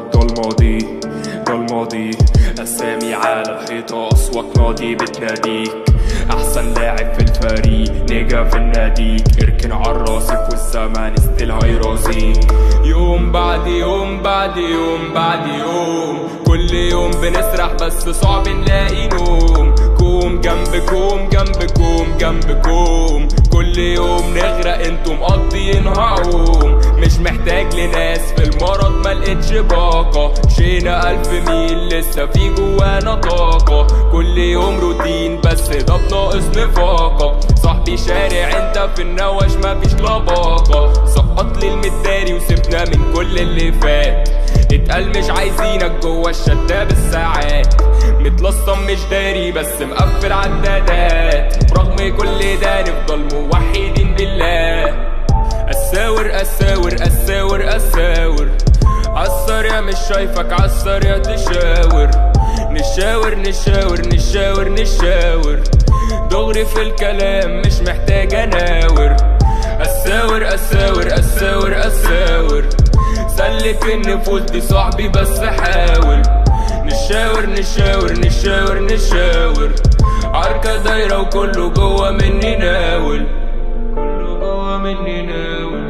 ده الماضي ده الماضي اسامي على الحيطة اصوات نادي بتناديك احسن لاعب في الفريق نجا في الناديك اركن عالرصيف والزمن ستيل هيرازيك يوم بعد يوم بعد يوم بعد يوم كل يوم بنسرح بس صعب نلاقي نوم كوم جنب كوم جنب كوم جنب كوم كل يوم نغرق انتم مقضيينها عوم مش محتاج لناس في المرض ما لقيتش باقة مشينا ألف ميل لسه في جوانا طاقة كل يوم روتين بس ده بناقص نفاقة صاحبي شارع انت في النوش مفيش لباقة سقط لي المداري وسيبنا من كل اللي فات اتقال مش عايزينك جوا الشتة بالساعات متلصم مش داري بس مقفل عدادات برغم كل ده نفضل موحدين بالله اساور اساور اساور اساور عالسر يا مش شايفك عالسر يا تشاور نشاور نشاور نشاور نشاور دغري في الكلام مش محتاج اناور اساور اساور اساور اساور سلك النفوس دي صاحبي بس حاول نشاور نشاور نشاور نشاور عركة دايرة وكله جوا مني ناول كله جوا مني ناول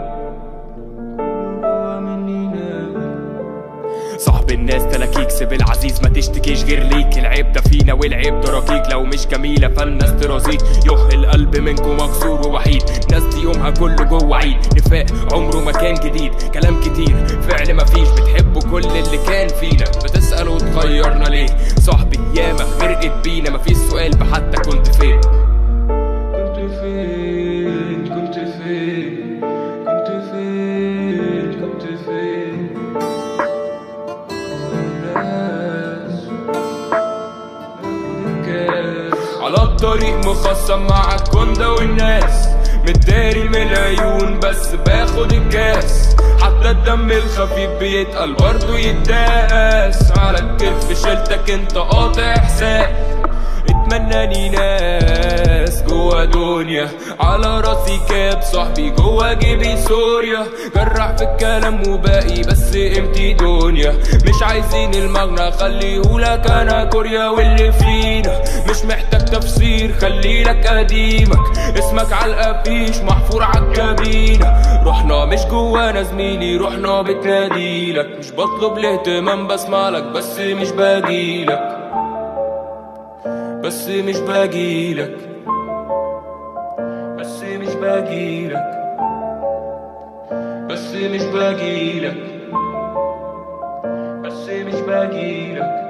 جوا مني ناول صاحب الناس تلاكيك سيب العزيز ما تشتكيش غير ليك العيب ده فينا والعيب ده رقيق لو مش جميلة فالناس ترازيك يح القلب منكم مكسور ووحيد ناس دي يومها كله جوه عيد نفاق عمره ما كان جديد كلام كتير فعل مفيش بتحبوا كل اللي كان فينا بتسألوا اتغيرنا ليه صاحبي ياما غرقت بينا مفيش سؤال بحتى كنت فين كنت فين كنت فين كنت فين كنت فين الناس على الطريق مخصم مع الكوندا والناس متداري من العيون بس باخد الكاس حتى الدم الخفيف بيتقل برضه يتداس على الكتف شلتك انت قاطع حساب اتمناني ناس جوا دنيا على راسي كاب صاحبي جوا جيبي سوريا جرح في الكلام وباقي بس قيمتي دنيا مش عايزين المغنى خليهولك انا كوريا واللي فينا مش محتاج تفسير خليلك قديمك اسمك على الافيش محفور عالكابينة رحنا مش جوانا زميلي رحنا بتناديلك مش بطلب الاهتمام بسمعلك بس مش باجيلك بس مش باجيلك بس مش باجيلك بس مش باجيلك بس مش باجيلك